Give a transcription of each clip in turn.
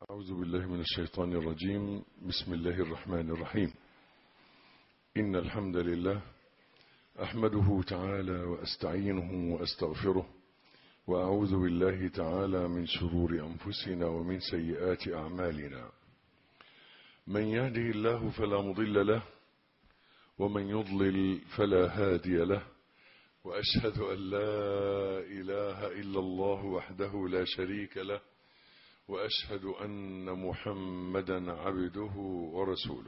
أعوذ بالله من الشيطان الرجيم بسم الله الرحمن الرحيم إن الحمد لله أحمده تعالى وأستعينه وأستغفره وأعوذ بالله تعالى من شرور أنفسنا ومن سيئات أعمالنا من يهده الله فلا مضل له ومن يضلل فلا هادي له وأشهد أن لا إله إلا الله وحده لا شريك له وأشهد أن محمدا عبده ورسوله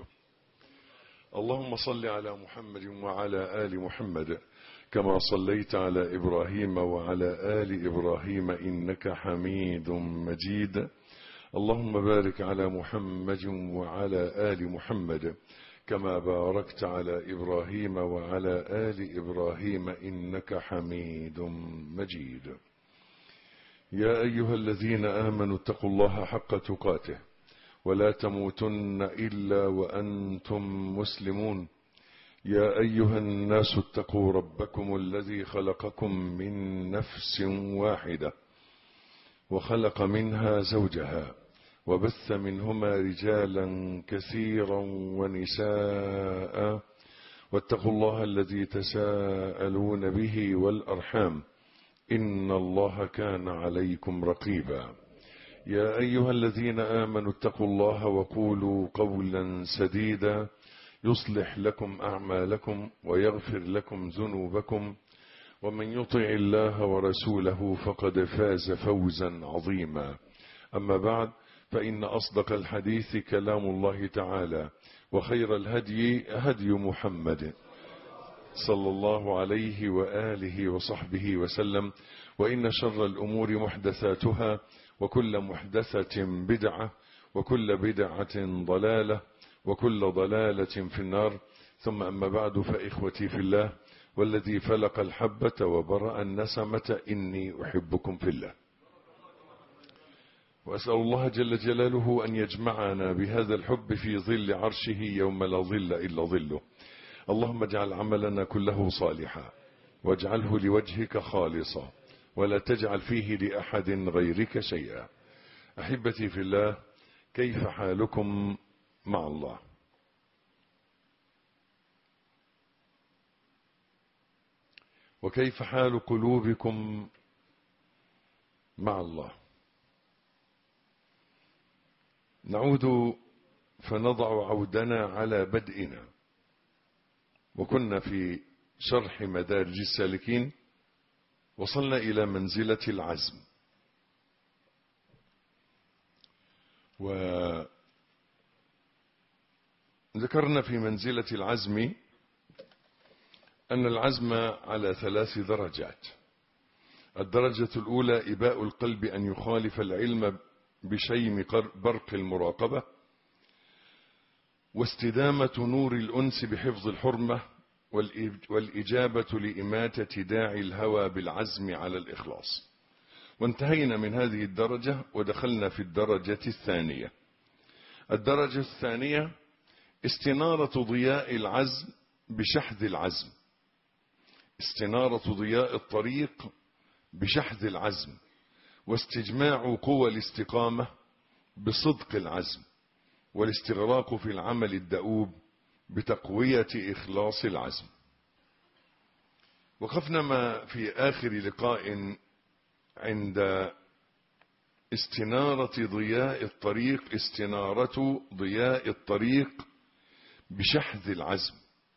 اللهم صل على محمد وعلى آل محمد كما صليت على إبراهيم وعلى آل إبراهيم إنك حميد مجيد اللهم بارك على محمد وعلى آل محمد كما باركت على إبراهيم وعلى آل إبراهيم إنك حميد مجيد يا أيها الذين آمنوا اتقوا الله حق تقاته ولا تموتن إلا وأنتم مسلمون يا أيها الناس اتقوا ربكم الذي خلقكم من نفس واحدة وخلق منها زوجها وبث منهما رجالا كثيرا ونساء واتقوا الله الذي تساءلون به والأرحام إن الله كان عليكم رقيبا يا أيها الذين آمنوا اتقوا الله وقولوا قولا سديدا يصلح لكم أعمالكم ويغفر لكم ذنوبكم ومن يطع الله ورسوله فقد فاز فوزا عظيما أما بعد فإن أصدق الحديث كلام الله تعالى وخير الهدي هدي محمد صلى الله عليه وآله وصحبه وسلم وإن شر الأمور محدثاتها وكل محدثة بدعة وكل بدعة ضلالة وكل ضلالة في النار ثم أما بعد فإخوتي في الله والذي فلق الحبة وبرأ النسمة إني أحبكم في الله وأسأل الله جل جلاله أن يجمعنا بهذا الحب في ظل عرشه يوم لا ظل إلا ظله اللهم اجعل عملنا كله صالحا واجعله لوجهك خالصا ولا تجعل فيه لأحد غيرك شيئا أحبتي في الله كيف حالكم مع الله وكيف حال قلوبكم مع الله نعود فنضع عودنا على بدئنا وكنا في شرح مدارج السالكين وصلنا إلى منزلة العزم وذكرنا في منزلة العزم أن العزم على ثلاث درجات الدرجة الأولى إباء القلب أن يخالف العلم بشيم برق المراقبة واستدامة نور الأنس بحفظ الحرمة والإجابة لإماتة داعي الهوى بالعزم على الإخلاص وانتهينا من هذه الدرجة ودخلنا في الدرجة الثانية الدرجة الثانية استنارة ضياء العزم بشحذ العزم استنارة ضياء الطريق بشحذ العزم واستجماع قوى الاستقامة بصدق العزم والاستغراق في العمل الدؤوب بتقوية إخلاص العزم وقفنا ما في آخر لقاء عند استنارة ضياء الطريق استنارة ضياء الطريق بشحذ العزم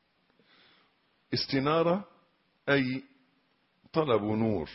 استنارة أي طلب نور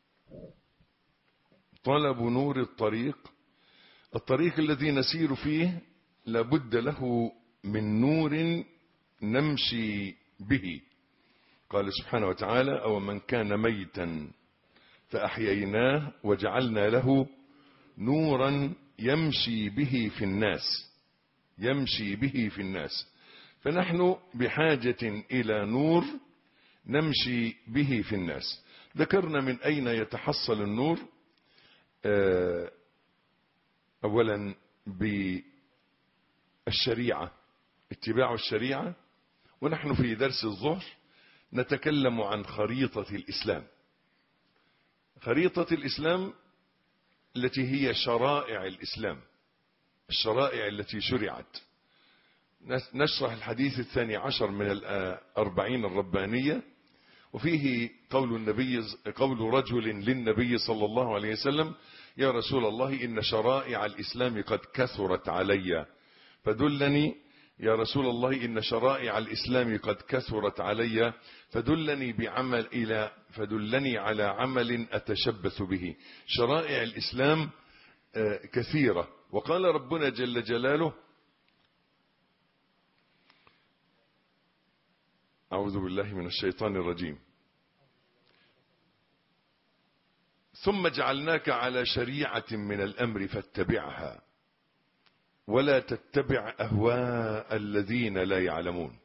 طلب نور الطريق الطريق الذي نسير فيه لابد له من نور نمشي به قال سبحانه وتعالى أو من كان ميتا فأحييناه وجعلنا له نورا يمشي به في الناس يمشي به في الناس فنحن بحاجة إلى نور نمشي به في الناس ذكرنا من أين يتحصل النور أولا بالشريعة اتباع الشريعة ونحن في درس الظهر نتكلم عن خريطة الإسلام خريطة الإسلام التي هي شرائع الإسلام الشرائع التي شرعت نشرح الحديث الثاني عشر من الأربعين الربانية وفيه قول النبي قول رجل للنبي صلى الله عليه وسلم يا رسول الله إن شرائع الإسلام قد كثرت علي فدلني يا رسول الله إن شرائع الإسلام قد كثرت علي فدلني بعمل إلى فدلني على عمل أتشبث به شرائع الإسلام كثيرة وقال ربنا جل جلاله أعوذ بالله من الشيطان الرجيم ثم جعلناك على شريعة من الأمر فاتبعها ولا تتبع أهواء الذين لا يعلمون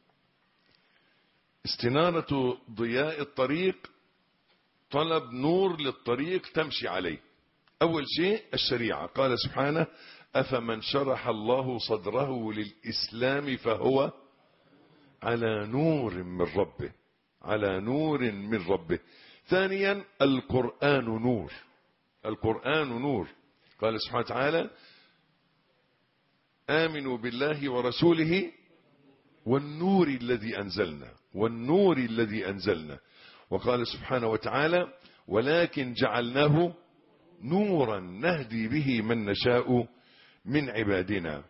استنارة ضياء الطريق طلب نور للطريق تمشي عليه أول شيء الشريعة قال سبحانه أفمن شرح الله صدره للإسلام فهو على نور من ربه على نور من ربه ثانيا القرآن نور القرآن نور قال سبحانه وتعالى آمنوا بالله ورسوله والنور الذي أنزلنا والنور الذي أنزلنا وقال سبحانه وتعالى ولكن جعلناه نورا نهدي به من نشاء من عبادنا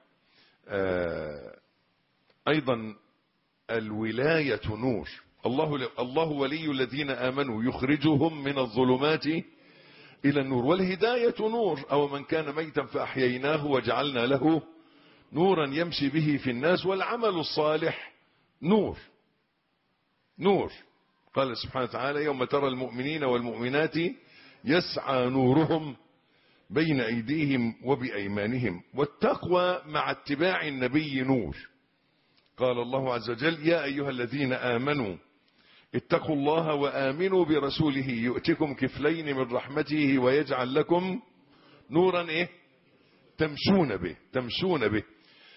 أيضا الولاية نور الله, الله ولي الذين آمنوا يخرجهم من الظلمات إلى النور والهداية نور أو من كان ميتا فأحييناه وجعلنا له نورا يمشي به في الناس والعمل الصالح نور نور قال سبحانه وتعالى يوم ترى المؤمنين والمؤمنات يسعى نورهم بين أيديهم وبأيمانهم والتقوى مع اتباع النبي نور قال الله عز وجل يا أيها الذين آمنوا اتقوا الله وآمنوا برسوله يؤتكم كفلين من رحمته ويجعل لكم نورا إيه تمشون به تمشون به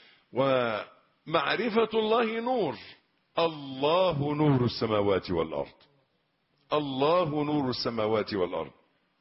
ومعرفة الله نور الله نور السماوات والأرض الله نور السماوات والأرض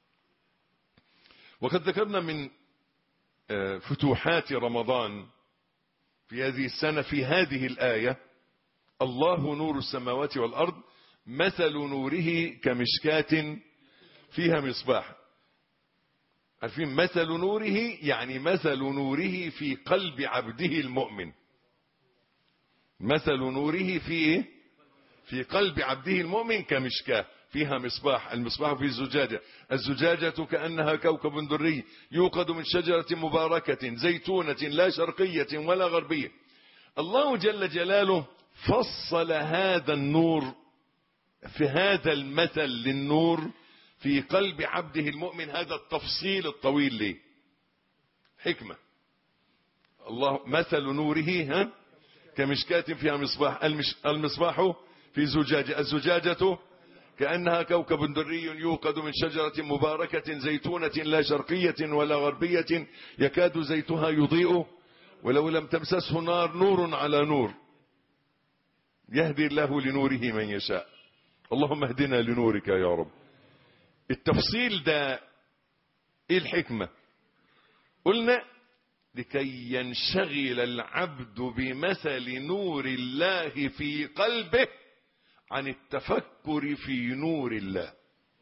وقد ذكرنا من فتوحات رمضان في هذه السنة في هذه الآية الله نور السماوات والأرض مثل نوره كمشكاة فيها مصباح عارفين مثل نوره يعني مثل نوره في قلب عبده المؤمن مثل نوره في ايه في قلب عبده المؤمن كمشكاة فيها مصباح المصباح في الزجاجة الزجاجة كأنها كوكب دري يوقد من شجرة مباركة زيتونة لا شرقية ولا غربية الله جل جلاله فصل هذا النور في هذا المثل للنور في قلب عبده المؤمن هذا التفصيل الطويل ليه حكمة الله مثل نوره ها كمشكاة فيها مصباح المش المصباح في زجاجة الزجاجة كأنها كوكب دري يوقد من شجرة مباركة زيتونة لا شرقية ولا غربية يكاد زيتها يضيء ولو لم تمسسه نار نور على نور يهدي الله لنوره من يشاء اللهم اهدنا لنورك يا رب التفصيل ده ايه الحكمة قلنا لكي ينشغل العبد بمثل نور الله في قلبه عن التفكر في نور الله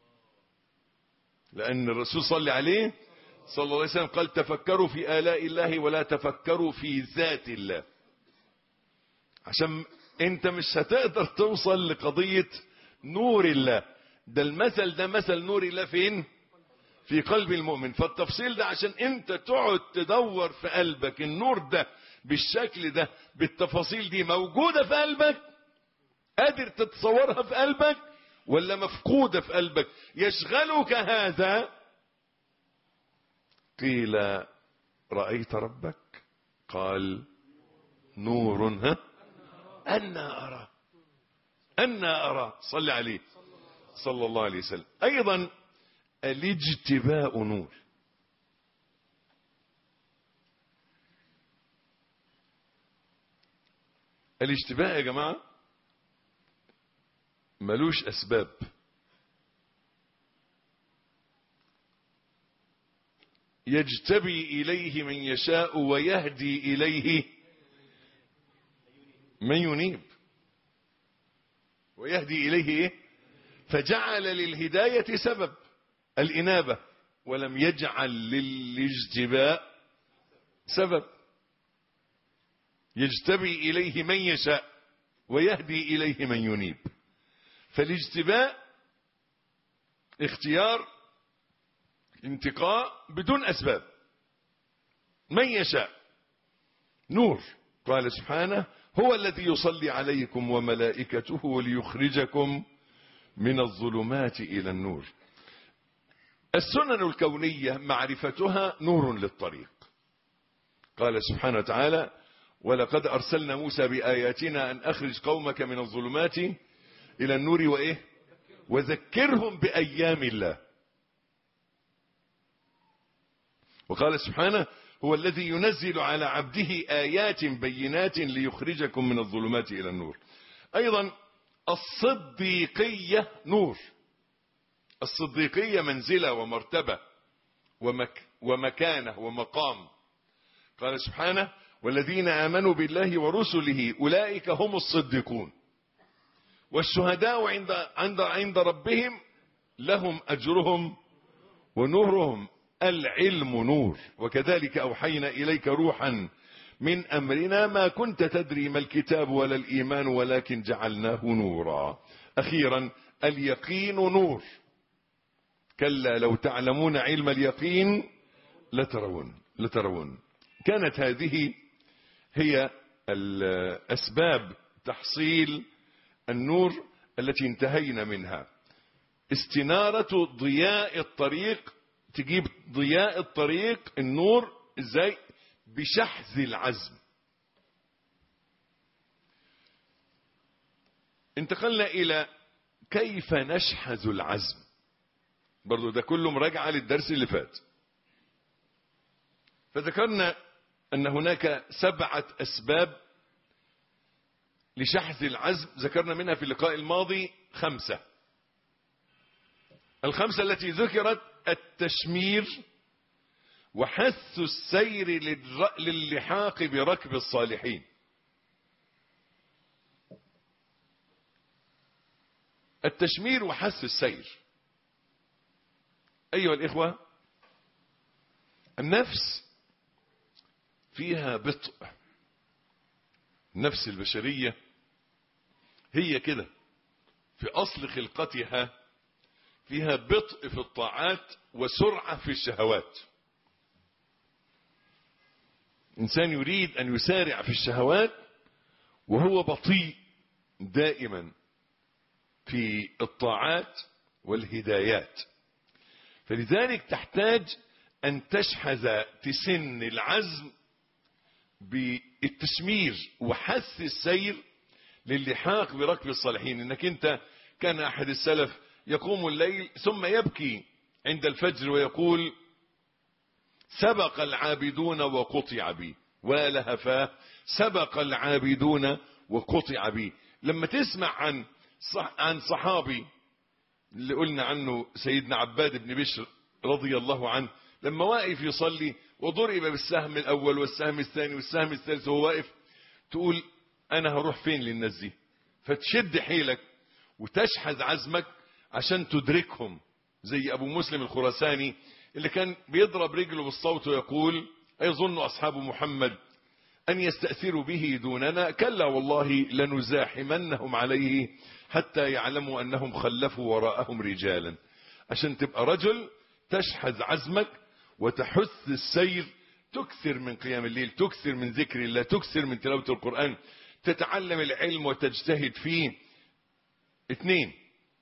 لأن الرسول صلى عليه صلى الله عليه وسلم قال تفكروا في آلاء الله ولا تفكروا في ذات الله عشان انت مش هتقدر توصل لقضية نور الله ده المثل ده مثل نور الله فين في قلب المؤمن فالتفصيل ده عشان انت تقعد تدور في قلبك النور ده بالشكل ده بالتفاصيل دي موجودة في قلبك قادر تتصورها في قلبك ولا مفقودة في قلبك يشغلك هذا قيل رأيت ربك قال نور ها أنا أرى أنا أرى صل عليه صلى الله عليه وسلم أيضا الاجتباء نور الاجتباء يا جماعة ملوش أسباب يجتبي إليه من يشاء ويهدي إليه من ينيب ويهدي إليه إيه؟ فجعل للهداية سبب الإنابة ولم يجعل للاجتباء سبب يجتبي إليه من يشاء ويهدي إليه من ينيب فالاجتباء اختيار انتقاء بدون أسباب من يشاء نور قال سبحانه هو الذي يصلي عليكم وملائكته ليخرجكم من الظلمات إلى النور السنن الكونية معرفتها نور للطريق قال سبحانه وتعالى ولقد أرسلنا موسى بآياتنا أن أخرج قومك من الظلمات إلى النور وإيه وذكرهم بأيام الله وقال سبحانه هو الذي ينزل على عبده آيات بينات ليخرجكم من الظلمات إلى النور أيضا الصديقية نور الصديقية منزلة ومرتبة ومك ومكانة ومقام قال سبحانه والذين آمنوا بالله ورسله أولئك هم الصديقون والشهداء عند عند عند ربهم لهم أجرهم ونورهم العلم نور وكذلك أوحينا إليك روحا من أمرنا ما كنت تدري ما الكتاب ولا الإيمان ولكن جعلناه نورا أخيرا اليقين نور كلا لو تعلمون علم اليقين لترون لترون كانت هذه هي الأسباب تحصيل النور التي انتهينا منها استنارة ضياء الطريق تجيب ضياء الطريق النور ازاي بشحذ العزم انتقلنا الى كيف نشحذ العزم برضو ده كله مراجعة للدرس اللي فات فذكرنا ان هناك سبعة اسباب لشحذ العزم ذكرنا منها في اللقاء الماضي خمسة الخمسة التي ذكرت التشمير وحث السير للحاق بركب الصالحين التشمير وحث السير أيها الإخوة النفس فيها بطء النفس البشرية هي كده في أصل خلقتها فيها بطء في الطاعات وسرعة في الشهوات إنسان يريد أن يسارع في الشهوات وهو بطيء دائما في الطاعات والهدايات فلذلك تحتاج أن تشحذ تسن العزم بالتشمير وحث السير للحاق بركب الصالحين انك انت كان احد السلف يقوم الليل ثم يبكي عند الفجر ويقول سبق العابدون وقطع بي ولهفاه سبق العابدون وقطع بي لما تسمع عن عن صحابي اللي قلنا عنه سيدنا عباد بن بشر رضي الله عنه لما واقف يصلي وضرب بالسهم الاول والسهم الثاني والسهم الثالث وهو واقف تقول انا هروح فين للناس دي فتشد حيلك وتشحذ عزمك عشان تدركهم زي ابو مسلم الخراساني اللي كان بيضرب رجله بالصوت ويقول ايظن اصحاب محمد ان يستأثروا به دوننا كلا والله لنزاحمنهم عليه حتى يعلموا انهم خلفوا وراءهم رجالا عشان تبقى رجل تشحذ عزمك وتحث السير تكثر من قيام الليل تكثر من ذكر الله تكثر من تلاوة القرآن تتعلم العلم وتجتهد فيه اثنين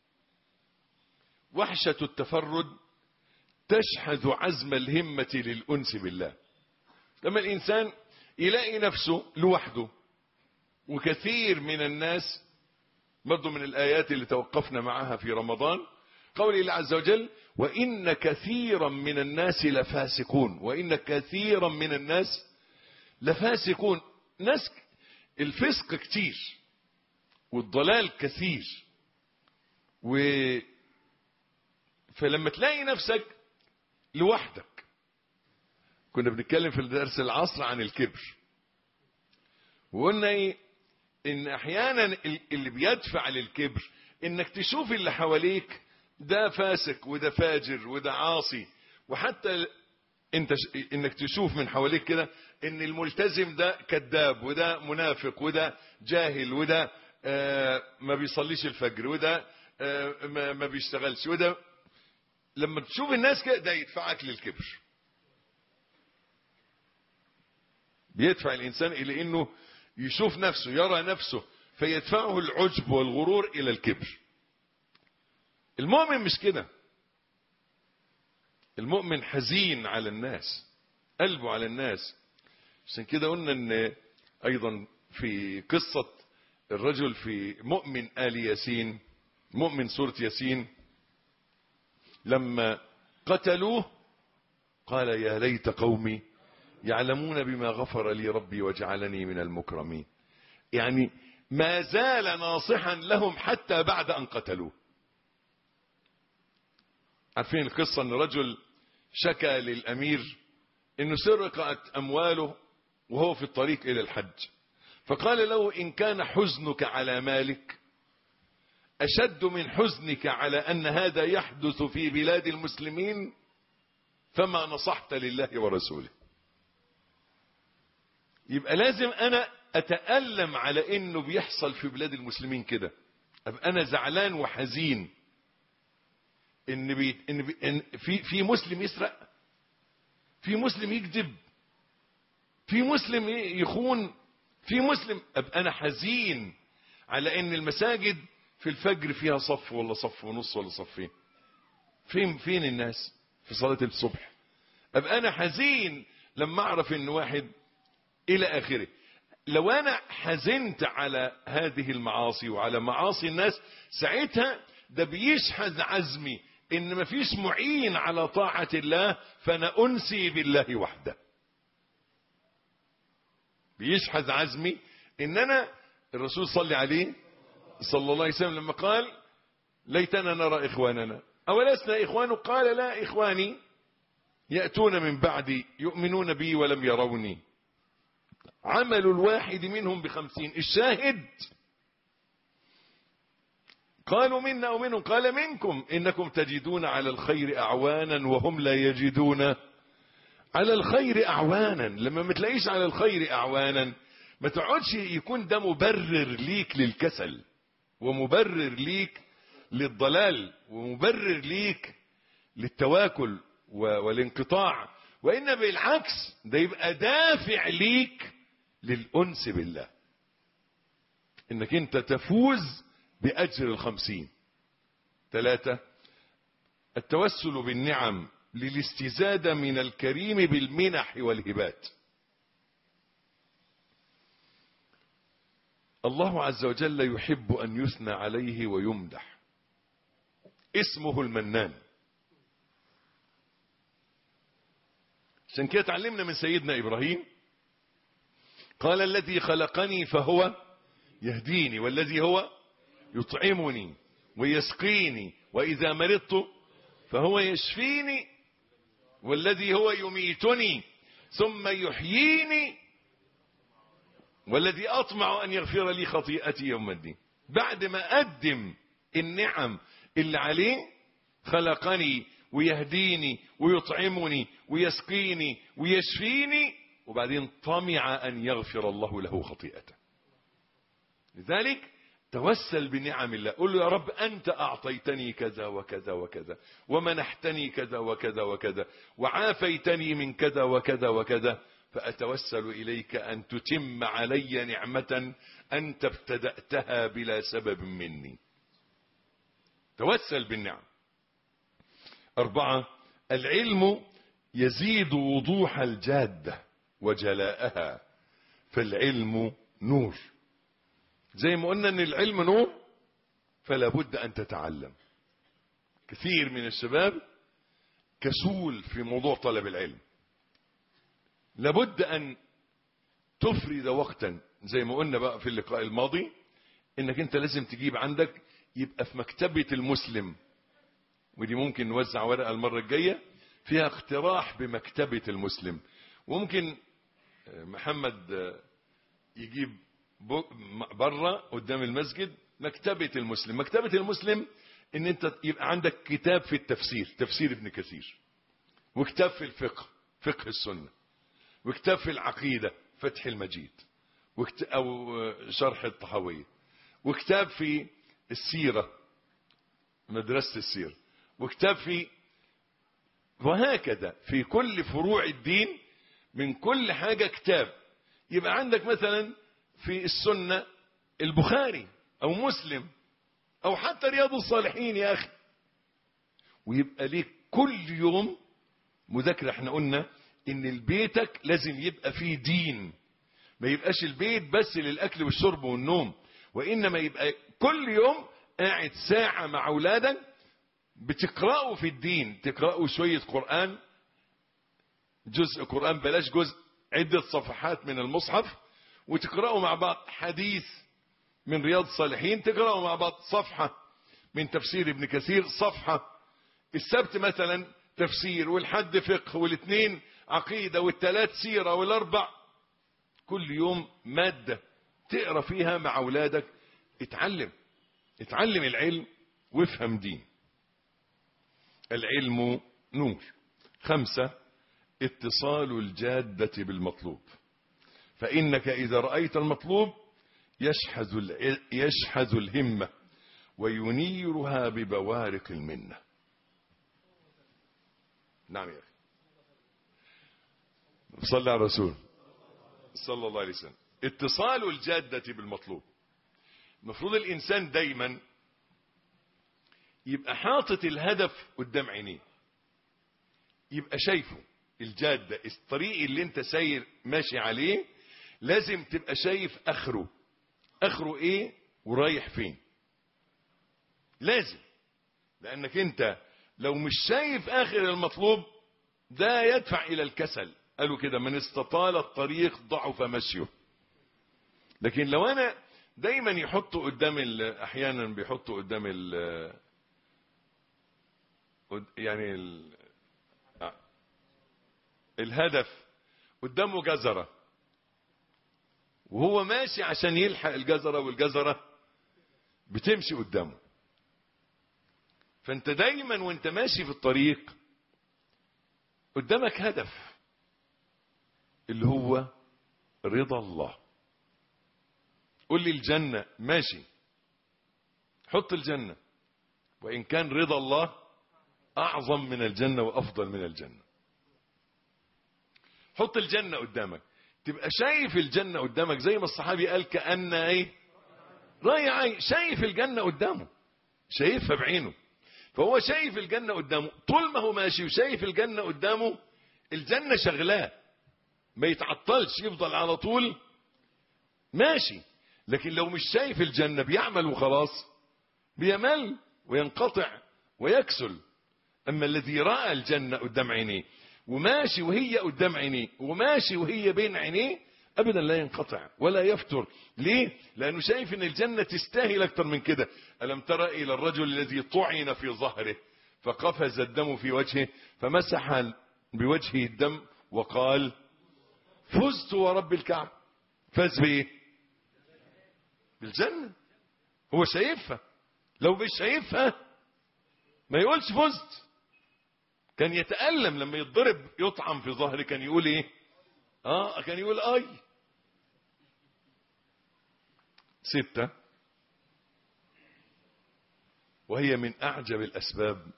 وحشة التفرد تشحذ عزم الهمة للأنس بالله لما الإنسان يلاقي نفسه لوحده وكثير من الناس برضو من الآيات اللي توقفنا معها في رمضان قول الله عز وجل وإن كثيرا من الناس لفاسقون وإن كثيرا من الناس لفاسقون ناس الفسق كتير والضلال كثير و فلما تلاقي نفسك لوحدك كنا بنتكلم في درس العصر عن الكبر وقلنا ايه ان احيانا اللي بيدفع للكبر انك تشوف اللي حواليك ده فاسق وده فاجر وده عاصي وحتى انت ش... انك تشوف من حواليك كده ان الملتزم ده كذاب وده منافق وده جاهل وده آه ما بيصليش الفجر وده آه ما, ما بيشتغلش وده لما تشوف الناس كده ده يدفعك للكبر بيدفع الانسان الى انه يشوف نفسه يرى نفسه فيدفعه العجب والغرور الى الكبر المؤمن مش كده المؤمن حزين على الناس قلبه على الناس عشان كده قلنا ان ايضا في قصة الرجل في مؤمن آل ياسين مؤمن سورة ياسين لما قتلوه قال يا ليت قومي يعلمون بما غفر لي ربي وجعلني من المكرمين يعني ما زال ناصحا لهم حتى بعد أن قتلوه عارفين القصة أن رجل شكى للأمير أنه سرقت أمواله وهو في الطريق إلى الحج فقال له إن كان حزنك على مالك أشد من حزنك على أن هذا يحدث في بلاد المسلمين فما نصحت لله ورسوله يبقى لازم أنا أتألم على أنه بيحصل في بلاد المسلمين كده أبقى أنا زعلان وحزين إن, بي إن, بي إن في في مسلم يسرق في مسلم يكذب في مسلم يخون في مسلم أبقى أنا حزين على أن المساجد في الفجر فيها صف ولا صف ونص ولا صفين فين فين الناس في صلاة الصبح أبقى أنا حزين لما أعرف أن واحد إلى آخره لو أنا حزنت على هذه المعاصي وعلى معاصي الناس ساعتها ده بيشحذ عزمي إن مفيش معين على طاعة الله فأنا أنسي بالله وحده بيشحذ عزمي إن أنا الرسول صلى عليه صلى الله عليه وسلم لما قال ليتنا نرى إخواننا أولسنا إخوان قال لا إخواني يأتون من بعدي يؤمنون بي ولم يروني عمل الواحد منهم بخمسين الشاهد قالوا منا أو منهم قال منكم إنكم تجدون على الخير أعوانا وهم لا يجدون على الخير أعوانا لما ما تلاقيش على الخير أعوانا ما تقعدش يكون ده مبرر ليك للكسل ومبرر ليك للضلال ومبرر ليك للتواكل والانقطاع وإن بالعكس ده يبقى دافع ليك للأنس بالله إنك أنت تفوز بأجر الخمسين ثلاثة التوسل بالنعم للاستزادة من الكريم بالمنح والهبات الله عز وجل يحب أن يثنى عليه ويمدح اسمه المنان عشان كده تعلمنا من سيدنا إبراهيم قال الذي خلقني فهو يهديني والذي هو يطعمني ويسقيني وإذا مرضت فهو يشفيني والذي هو يميتني ثم يحييني والذي أطمع أن يغفر لي خطيئتي يوم الدين بعد ما أقدم النعم اللي عليه خلقني ويهديني ويطعمني ويسقيني ويشفيني وبعدين طمع أن يغفر الله له خطيئته لذلك توسل بنعم الله قل له يا رب أنت أعطيتني كذا وكذا وكذا ومنحتني كذا وكذا وكذا وعافيتني من كذا وكذا وكذا فأتوسل إليك أن تتم علي نعمة أنت ابتدأتها بلا سبب مني توسل بالنعم أربعة العلم يزيد وضوح الجادة وجلاءها فالعلم نور زي ما قلنا ان العلم نور فلا بد ان تتعلم كثير من الشباب كسول في موضوع طلب العلم لابد ان تفرد وقتا زي ما قلنا بقى في اللقاء الماضي انك انت لازم تجيب عندك يبقى في مكتبة المسلم ودي ممكن نوزع ورقة المرة الجاية فيها اقتراح بمكتبة المسلم وممكن محمد يجيب بره قدام المسجد مكتبة المسلم مكتبة المسلم ان انت يبقى عندك كتاب في التفسير تفسير ابن كثير وكتاب في الفقه فقه السنة وكتاب في العقيدة فتح المجيد او شرح الطحاوية وكتاب في السيرة مدرسة السيرة وكتاب في وهكذا في كل فروع الدين من كل حاجة كتاب يبقى عندك مثلا في السنة البخاري او مسلم او حتى رياض الصالحين يا اخي ويبقى ليك كل يوم مذاكرة احنا قلنا ان البيتك لازم يبقى فيه دين ما يبقاش البيت بس للاكل والشرب والنوم وانما يبقى كل يوم قاعد ساعة مع اولادك بتقرأوا في الدين تقرأوا شوية قرآن جزء قرآن بلاش جزء عدة صفحات من المصحف وتقرأوا مع بعض حديث من رياض الصالحين تقرأوا مع بعض صفحة من تفسير ابن كثير صفحة السبت مثلا تفسير والحد فقه والاثنين عقيدة والثلاث سيرة والاربع كل يوم مادة تقرأ فيها مع أولادك اتعلم اتعلم العلم وافهم دين العلم نور خمسة اتصال الجادة بالمطلوب فإنك إذا رأيت المطلوب يشحذ, يشحذ الهمة وينيرها ببوارق المنة نعم يا أخي صلى على الرسول صلى الله عليه وسلم اتصال الجادة بالمطلوب المفروض الإنسان دايما يبقى حاطط الهدف قدام عينيه يبقى شايفه الجادة الطريق اللي انت ساير ماشي عليه لازم تبقى شايف اخره اخره ايه ورايح فين لازم لانك انت لو مش شايف اخر المطلوب ده يدفع الى الكسل قالوا كده من استطال الطريق ضعف مشيه لكن لو انا دايما يحطوا قدام احيانا بيحطوا قدام ال يعني ال الهدف قدامه جزرة وهو ماشي عشان يلحق الجزرة والجزرة بتمشي قدامه فانت دايما وانت ماشي في الطريق قدامك هدف اللي هو رضا الله قول لي الجنة ماشي حط الجنة وإن كان رضا الله أعظم من الجنة وأفضل من الجنة حط الجنة قدامك تبقى شايف الجنة قدامك زي ما الصحابي قال كأن ايه رايح عين شايف الجنة قدامه شايفها بعينه فهو شايف الجنة قدامه طول ما هو ماشي وشايف الجنة قدامه الجنة شغلاه ما يتعطلش يفضل على طول ماشي لكن لو مش شايف الجنة بيعمل وخلاص بيمل وينقطع ويكسل أما الذي رأى الجنة قدام عينيه وماشي وهي قدام عينيه وماشي وهي بين عينيه ابدا لا ينقطع ولا يفتر ليه لانه شايف ان الجنة تستاهل اكتر من كده الم ترى الى الرجل الذي طعن في ظهره فقفز الدم في وجهه فمسح بوجهه الدم وقال فزت ورب الكعب فاز بايه بالجنة هو شايفها لو مش شايفها ما يقولش فزت كان يتألم لما يتضرب يطعم في ظهره كان يقول ايه اه كان يقول اي ستة وهي من اعجب الاسباب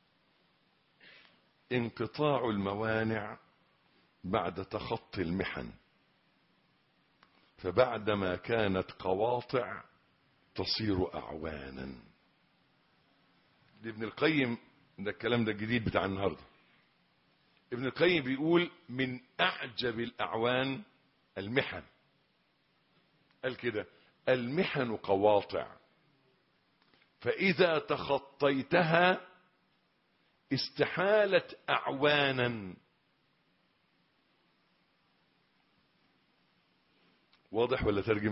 انقطاع الموانع بعد تخطي المحن فبعدما كانت قواطع تصير اعوانا لابن القيم ده الكلام ده الجديد بتاع النهارده ابن القيم بيقول من اعجب الاعوان المحن قال كده المحن قواطع فاذا تخطيتها استحالت اعوانا واضح ولا ترجم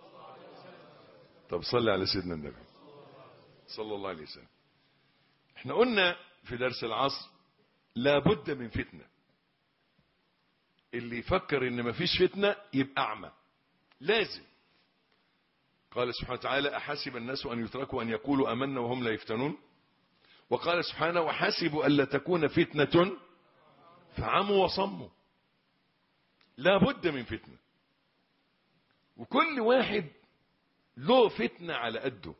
طب صلي على سيدنا النبي صلى الله عليه وسلم احنا قلنا في درس العصر لابد من فتنة اللي يفكر ان مفيش فتنة يبقى اعمى لازم قال سبحانه وتعالى احسب الناس ان يتركوا ان يقولوا امنا وهم لا يفتنون وقال سبحانه وحسبوا الا تكون فتنة فعموا وصموا لا بد من فتنة وكل واحد له فتنة على قده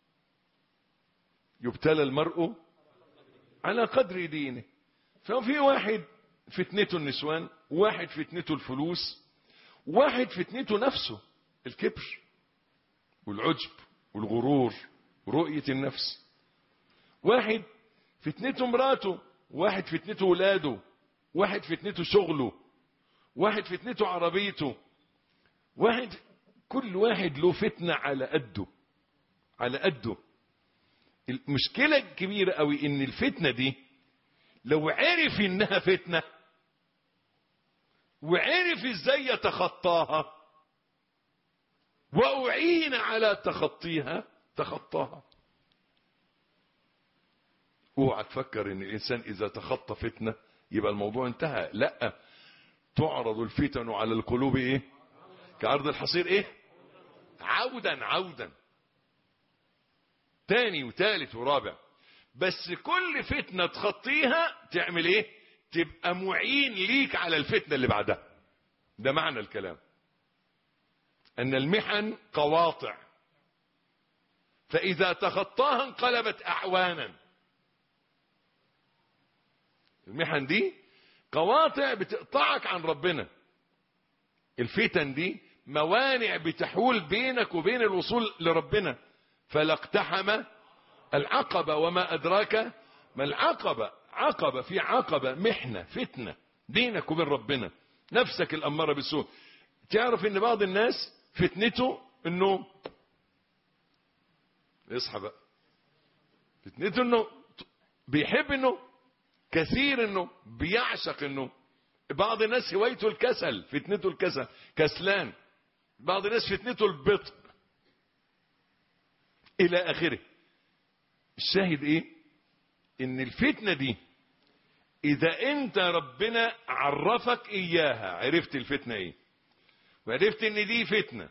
يبتلى المرء على قدر دينه ففي واحد فتنته النسوان واحد فتنته الفلوس واحد فتنته نفسه الكبر والعجب والغرور ورؤية النفس واحد فتنته مراته واحد فتنته ولاده واحد فتنته شغله واحد فتنته عربيته واحد كل واحد له فتنة على قده على قده المشكلة الكبيرة قوي ان الفتنة دي لو عرف انها فتنة وعرف ازاي يتخطاها واعين على تخطيها تخطاها اوعى تفكر ان الانسان اذا تخطى فتنة يبقى الموضوع انتهى لا تعرض الفتن على القلوب ايه كعرض الحصير ايه عودا عودا تاني وتالت ورابع بس كل فتنة تخطيها تعمل ايه تبقى معين ليك على الفتنة اللي بعدها ده معنى الكلام ان المحن قواطع فاذا تخطاها انقلبت اعوانا المحن دي قواطع بتقطعك عن ربنا الفتن دي موانع بتحول بينك وبين الوصول لربنا فلا اقتحم العقبة وما أدراك ما العقبة عقبة في عقبة محنة فتنة بينك وبين ربنا نفسك الأمارة بالسوء تعرف ان بعض الناس فتنته انه اصحى بقى فتنته انه بيحب انه كثير انه بيعشق انه بعض الناس هوايته الكسل فتنته الكسل كسلان بعض الناس فتنته البطء الى اخره الشاهد ايه ان الفتنة دي اذا انت ربنا عرفك اياها عرفت الفتنة ايه وعرفت ان دي فتنة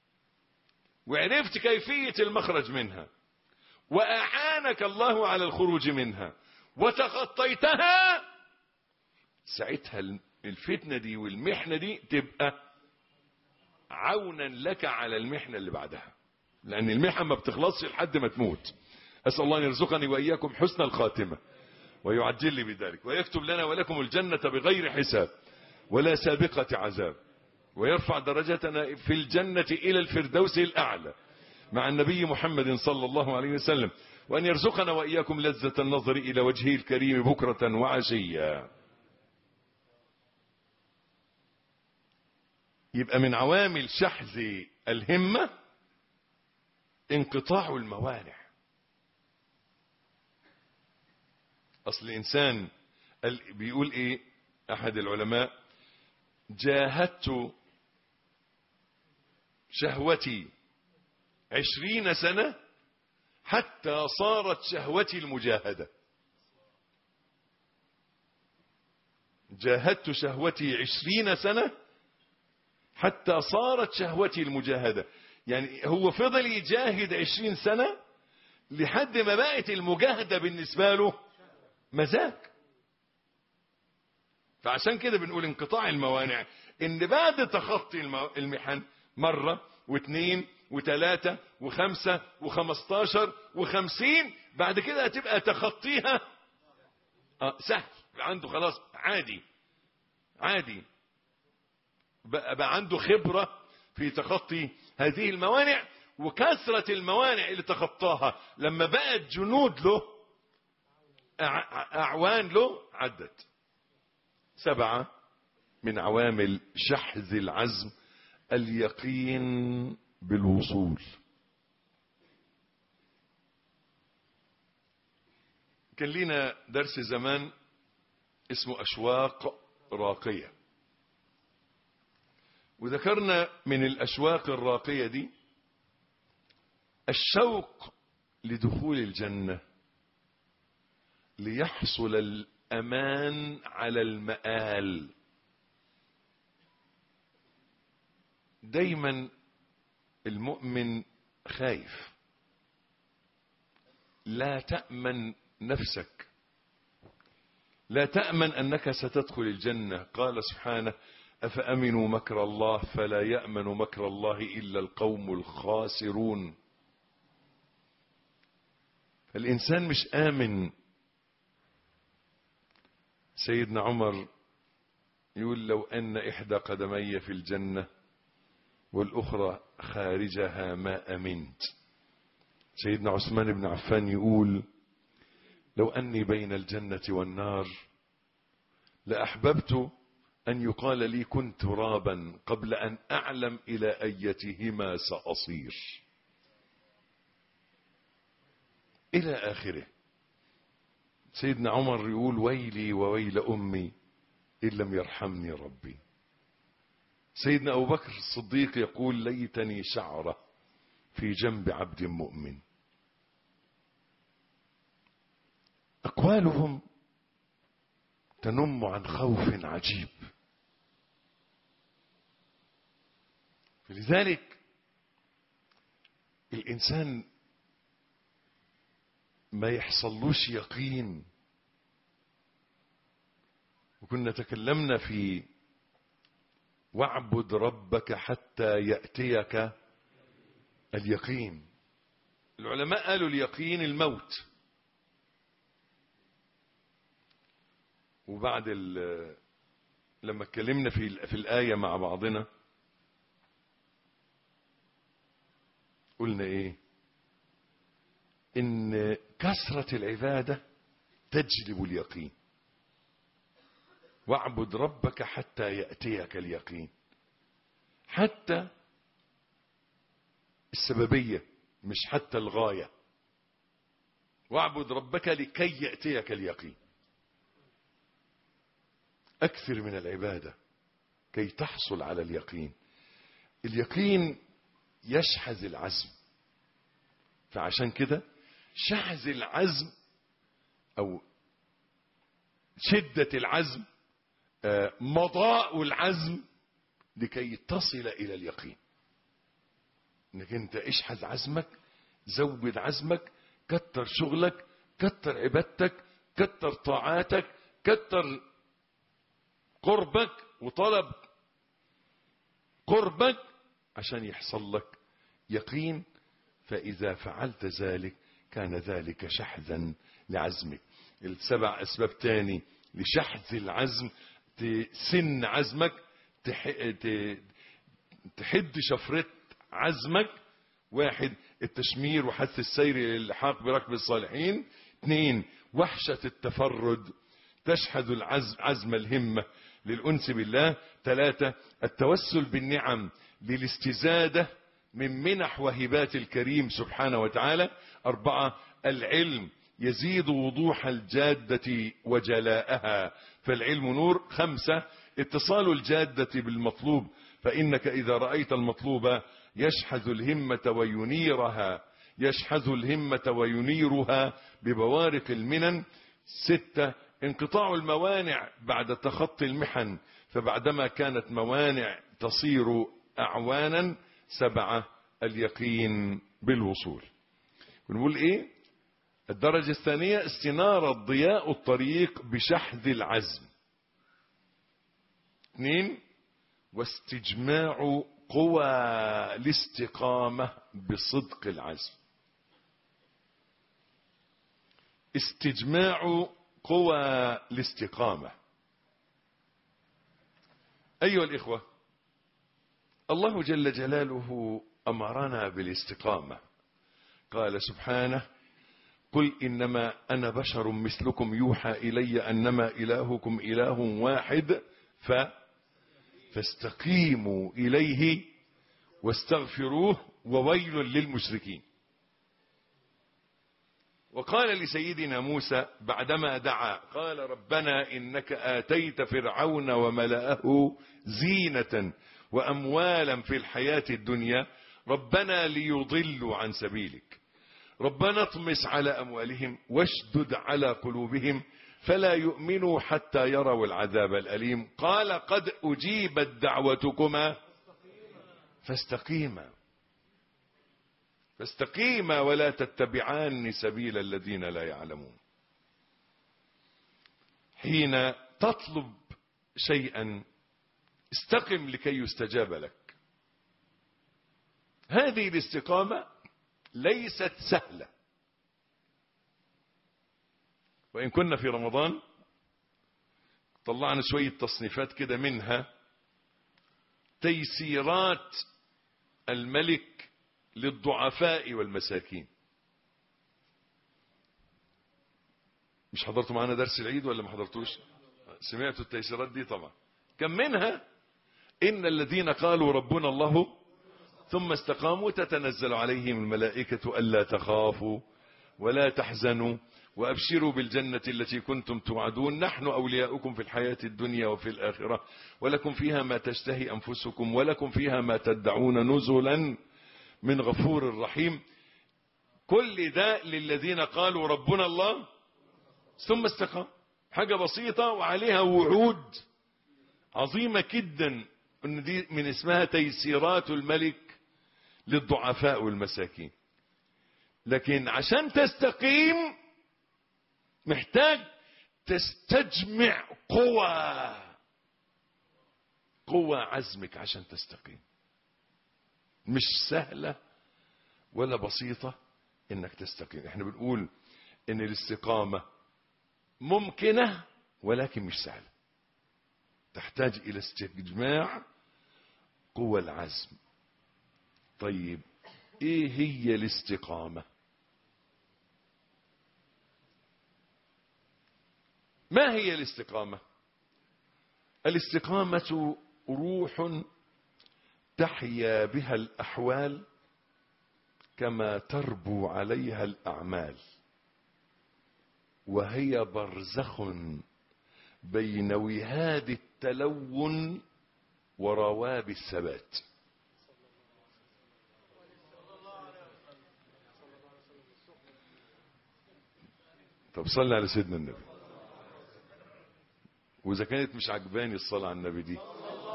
وعرفت كيفية المخرج منها واعانك الله على الخروج منها وتخطيتها ساعتها الفتنة دي والمحنة دي تبقى عونا لك على المحنة اللي بعدها لأن المحن ما بتخلصش لحد ما تموت أسأل الله أن يرزقني وإياكم حسن الخاتمة ويعجل لي بذلك ويكتب لنا ولكم الجنة بغير حساب ولا سابقة عذاب ويرفع درجتنا في الجنة إلى الفردوس الأعلى مع النبي محمد صلى الله عليه وسلم وأن يرزقنا وإياكم لذة النظر إلى وجهه الكريم بكرة وعشيا يبقى من عوامل شحذ الهمة انقطاع الموانع أصل الإنسان بيقول إيه أحد العلماء جاهدت شهوتي عشرين سنة حتى صارت شهوتي المجاهدة جاهدت شهوتي عشرين سنة حتى صارت شهوتي المجاهدة يعني هو فضل يجاهد عشرين سنة لحد ما بقت المجاهدة بالنسبة له مزاج فعشان كده بنقول انقطاع الموانع ان بعد تخطي المحن مرة واثنين وثلاثة وخمسة وخمستاشر وخمسين بعد كده هتبقى تخطيها آه سهل عنده خلاص عادي عادي بقى, بقى عنده خبرة في تخطي هذه الموانع وكثرة الموانع اللي تخطاها لما بقت جنود له أعوان له عدت سبعة من عوامل شحذ العزم اليقين بالوصول كان لنا درس زمان اسمه أشواق راقية وذكرنا من الأشواق الراقية دي الشوق لدخول الجنة ليحصل الأمان على المآل دايما المؤمن خايف لا تأمن نفسك لا تأمن أنك ستدخل الجنة قال سبحانه أفأمنوا مكر الله فلا يأمن مكر الله إلا القوم الخاسرون الإنسان مش آمن سيدنا عمر يقول لو أن إحدى قدمي في الجنة والأخرى خارجها ما أمنت سيدنا عثمان بن عفان يقول لو أني بين الجنة والنار لأحببت أن يقال لي كنت ترابا قبل أن أعلم إلى أيتهما سأصير إلى آخره سيدنا عمر يقول ويلي وويل أمي إن لم يرحمني ربي سيدنا أبو بكر الصديق يقول ليتني شعرة في جنب عبد مؤمن أقوالهم تنم عن خوف عجيب فلذلك الإنسان ما يحصلوش يقين وكنا تكلمنا في واعبد ربك حتى يأتيك اليقين العلماء قالوا اليقين الموت وبعد لما اتكلمنا في في الآية مع بعضنا قلنا ايه ان كثرة العبادة تجلب اليقين واعبد ربك حتى يأتيك اليقين حتى السببية مش حتى الغاية واعبد ربك لكي يأتيك اليقين أكثر من العبادة كي تحصل على اليقين اليقين يشحذ العزم فعشان كده شحذ العزم أو شدة العزم مضاء العزم لكي تصل إلى اليقين انك انت اشحذ عزمك زود عزمك كتر شغلك كتر عبادتك كتر طاعاتك كتر قربك وطلب قربك عشان يحصل لك يقين فإذا فعلت ذلك كان ذلك شحذا لعزمك السبع أسباب تاني لشحذ العزم تسن عزمك تحد شفرة عزمك واحد التشمير وحث السير للحاق بركب الصالحين اثنين وحشة التفرد تشحذ العزم عزم الهمة للأنس بالله ثلاثة التوسل بالنعم للاستزادة من منح وهبات الكريم سبحانه وتعالى أربعة العلم يزيد وضوح الجادة وجلاءها فالعلم نور خمسة اتصال الجادة بالمطلوب فإنك إذا رأيت المطلوب يشحذ الهمة وينيرها يشحذ الهمة وينيرها ببوارق المنن ستة انقطاع الموانع بعد تخطي المحن فبعدما كانت موانع تصير أعوانا سبعة اليقين بالوصول ونقول ايه الدرجة الثانية استنارة ضياء الطريق بشحذ العزم اثنين واستجماع قوى الاستقامة بصدق العزم استجماع قوى الاستقامة أيها الإخوة الله جل جلاله أمرنا بالاستقامة قال سبحانه قل إنما أنا بشر مثلكم يوحى إلي أنما إلهكم إله واحد ف فاستقيموا إليه واستغفروه وويل للمشركين وقال لسيدنا موسى بعدما دعا قال ربنا إنك آتيت فرعون وملأه زينة وأموالا في الحياة الدنيا ربنا ليضلوا عن سبيلك ربنا اطمس على أموالهم واشدد على قلوبهم فلا يؤمنوا حتى يروا العذاب الأليم قال قد أجيبت دعوتكما فاستقيما فاستقيما ولا تتبعان سبيل الذين لا يعلمون حين تطلب شيئا استقم لكي يستجاب لك هذه الاستقامة ليست سهلة وإن كنا في رمضان طلعنا شوية تصنيفات كده منها تيسيرات الملك للضعفاء والمساكين مش حضرتوا معانا درس العيد ولا ما حضرتوش سمعتوا التيسيرات دي طبعا كم منها إن الذين قالوا ربنا الله ثم استقاموا تتنزل عليهم الملائكة ألا تخافوا ولا تحزنوا وأبشروا بالجنة التي كنتم توعدون نحن أولياؤكم في الحياة الدنيا وفي الآخرة ولكم فيها ما تشتهي أنفسكم ولكم فيها ما تدعون نزلا من غفور رحيم كل ده للذين قالوا ربنا الله ثم استقام حاجة بسيطة وعليها وعود عظيمة جدا ان دي من اسمها تيسيرات الملك للضعفاء والمساكين لكن عشان تستقيم محتاج تستجمع قوى قوى عزمك عشان تستقيم مش سهلة ولا بسيطة انك تستقيم احنا بنقول ان الاستقامة ممكنة ولكن مش سهلة تحتاج الى استجماع قوى العزم طيب ايه هي الاستقامة ما هي الاستقامة الاستقامة روح تحيا بها الأحوال كما تربو عليها الأعمال وهي برزخ بين وهاد التلون ورواب الثبات طب صلي على سيدنا النبي واذا كانت مش عجباني الصلاة على النبي دي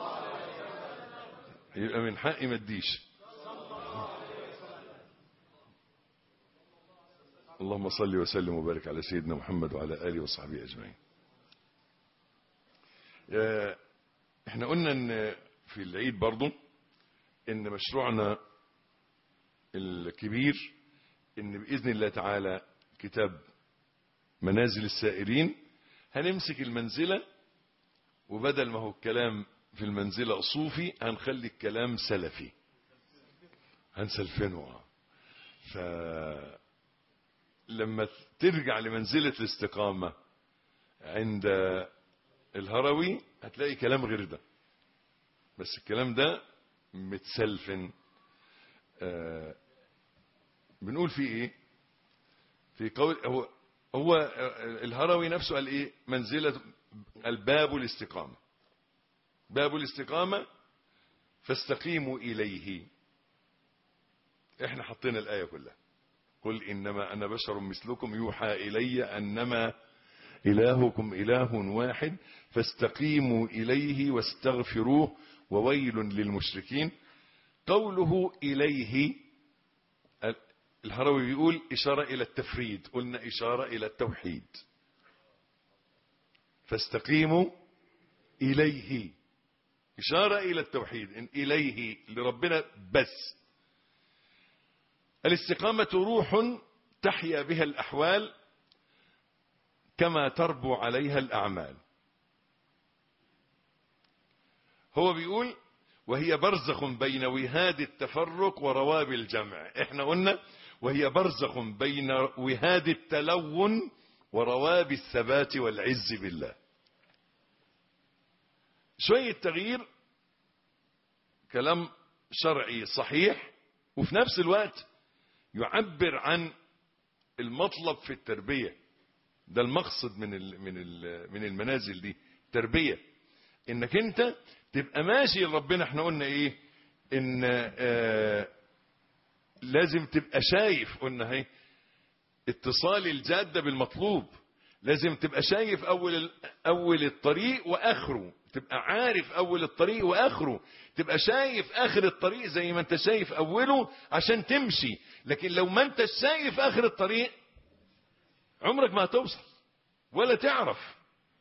يبقى من حقي ما اديش اللهم صل وسلم وبارك على سيدنا محمد وعلى اله وصحبه اجمعين احنا قلنا ان في العيد برضو ان مشروعنا الكبير ان باذن الله تعالى كتاب منازل السائرين هنمسك المنزلة وبدل ما هو الكلام في المنزلة صوفي هنخلي الكلام سلفي هنسلفنه ف لما ترجع لمنزلة الاستقامة عند الهروي هتلاقي كلام غير ده بس الكلام ده متسلفن آه بنقول فيه ايه في قول هو هو الهروي نفسه قال ايه منزلة الباب الاستقامة باب الاستقامة فاستقيموا إليه احنا حطينا الآية كلها قل إنما أنا بشر مثلكم يوحى إلي أنما إلهكم إله واحد فاستقيموا إليه واستغفروه وويل للمشركين قوله إليه الهروي بيقول إشارة إلى التفريد قلنا إشارة إلى التوحيد فاستقيموا إليه إشارة إلى التوحيد إن إليه لربنا بس الاستقامة روح تحيا بها الأحوال كما تربو عليها الأعمال هو بيقول وهي برزخ بين وهاد التفرق ورواب الجمع احنا قلنا وهي برزخ بين وهاد التلون ورواب الثبات والعز بالله شوية تغيير كلام شرعي صحيح وفي نفس الوقت يعبر عن المطلب في التربية ده المقصد من من من المنازل دي تربية انك انت تبقى ماشي لربنا احنا قلنا ايه ان آه لازم تبقى شايف قلنا هي اتصال الجادة بالمطلوب لازم تبقى شايف اول اول الطريق واخره تبقى عارف اول الطريق واخره تبقى شايف اخر الطريق زي ما انت شايف اوله عشان تمشي لكن لو ما انت شايف اخر الطريق عمرك ما هتوصل ولا تعرف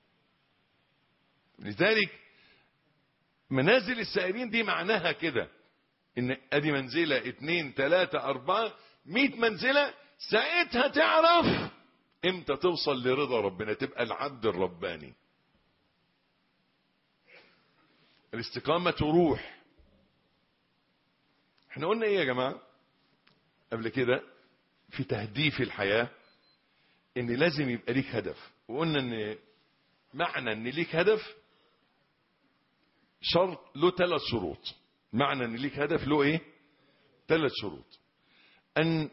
لذلك منازل السائرين دي معناها كده ان ادي منزلة اتنين تلاتة اربعة مئة منزلة ساعتها تعرف امتى توصل لرضا ربنا تبقى العبد الرباني الاستقامة روح احنا قلنا ايه يا جماعة قبل كده في تهديف الحياة ان لازم يبقى ليك هدف وقلنا ان معنى ان ليك هدف شرط له ثلاث شروط معنى ان ليك هدف له ايه ثلاث شروط ان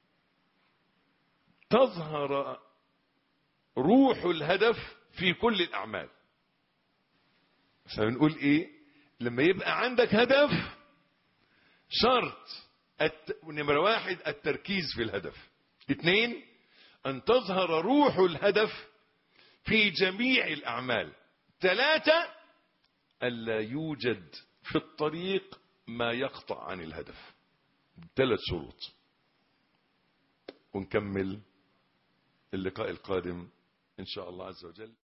تظهر روح الهدف في كل الاعمال فبنقول ايه لما يبقى عندك هدف شرط الت... نمرة واحد التركيز في الهدف اثنين ان تظهر روح الهدف في جميع الاعمال ثلاثة الا يوجد في الطريق ما يقطع عن الهدف ثلاث شروط ونكمل اللقاء القادم ان شاء الله عز وجل